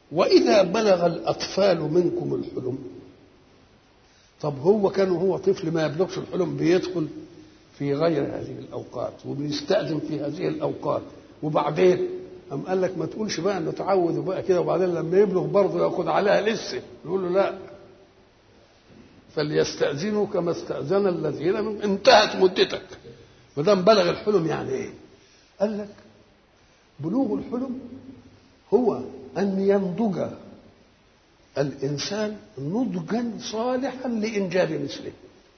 وإذا بلغ الأطفال منكم الحلم طب هو كان هو طفل ما يبلغش الحلم بيدخل في غير هذه الأوقات وبيستأذن في هذه الأوقات وبعدين أم قال لك ما تقولش بقى انه تعود بقى كده وبعدين لما يبلغ برضه ياخد عليها لسه يقول له لا فليستأذنوا كما استأذن الذين من انتهت مدتك ما دام بلغ الحلم يعني ايه؟ قال لك بلوغ الحلم هو أن ينضج الإنسان نضجا صالحا لإنجاب مثله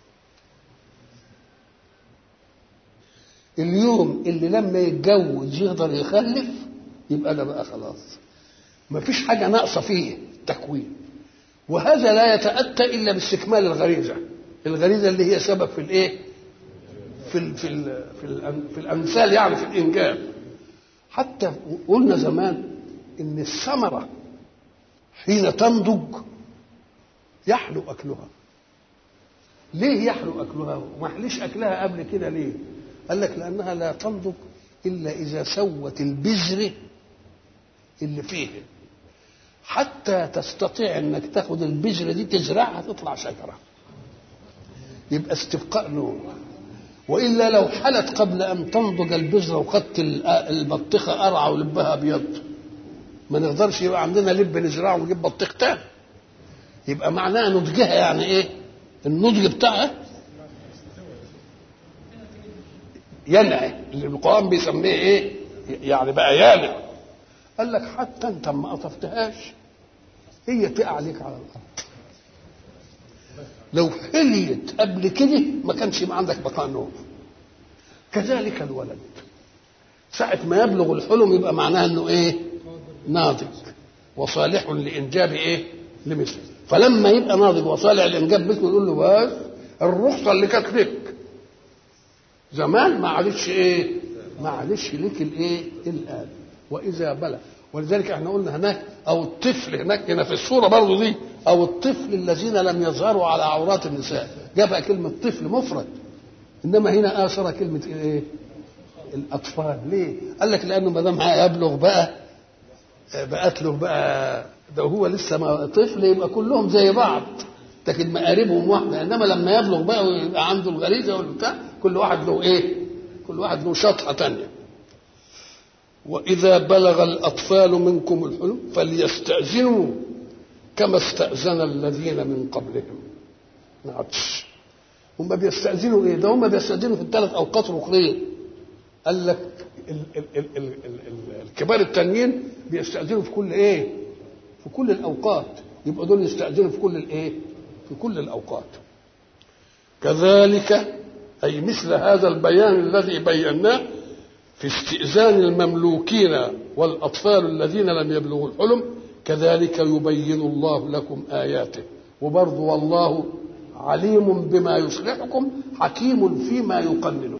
اليوم اللي لما يتجوز يقدر يخلف يبقى ده بقى خلاص ما فيش حاجة ناقصة فيه تكوين وهذا لا يتأتى إلا باستكمال الغريزة الغريزة اللي هي سبب في الإيه في ال في ال في, ال في الأمثال يعني في الإنجاب حتى قلنا زمان إن الثمرة حين تنضج يحلو أكلها ليه يحلو أكلها وما حليش أكلها قبل كده ليه قال لك لأنها لا تنضج إلا إذا سوت البذر اللي فيه حتى تستطيع انك تاخد البذرة دي تزرعها تطلع شجرة يبقى استبقاء نوع والا لو حلت قبل ان تنضج البذره وخدت البطيخه قرعه ولبها ابيض ما نقدرش يبقى عندنا لب نزرعه ونجيب بطيخ تاني يبقى معناها نضجها يعني ايه النضج بتاعها ينعي اللي القران بيسميه ايه يعني بقى يانع قال لك حتى انت ما قطفتهاش هي تقع عليك على الارض لو حليت قبل كده ما كانش يبقى عندك بقاء نوم كذلك الولد ساعة ما يبلغ الحلم يبقى معناها انه ايه ناضج وصالح لانجاب ايه لمثله فلما يبقى ناضج وصالح لانجاب مثله يقول له بس الرخصة اللي كانت لك زمان ما عادتش ايه ما عادتش لك الايه الان واذا بلغ ولذلك احنا قلنا هناك او الطفل هناك هنا في الصوره برضه دي او الطفل الذين لم يظهروا على عورات النساء جابها كلمه طفل مفرد انما هنا اثر كلمه ايه الاطفال ليه قال لك لانه ما دام هيبلغ بقى بقت له بقى ده هو لسه ما طفل يبقى كلهم زي بعض لكن مقاربهم واحده انما لما يبلغ بقى ويبقى عنده الغريزه والبتاع كل واحد له ايه كل واحد له شطحه ثانيه وإذا بلغ الأطفال منكم الحلم فليستأذنوا كما استأذن الذين من قبلهم ما عادش هم بيستأذنوا إيه؟ ده هم بيستأذنوا في الثلاث أوقات الأخرين قال لك ال ال ال ال ال ال الكبار التانيين بيستأذنوا في كل إيه؟ في كل الأوقات يبقى دول يستأذنوا في كل الإيه؟ في كل الأوقات كذلك أي مثل هذا البيان الذي بيناه في استئذان المملوكين والأطفال الذين لم يبلغوا الحلم كذلك يبين الله لكم آياته وبرضه والله عليم بما يصلحكم حكيم فيما يقنن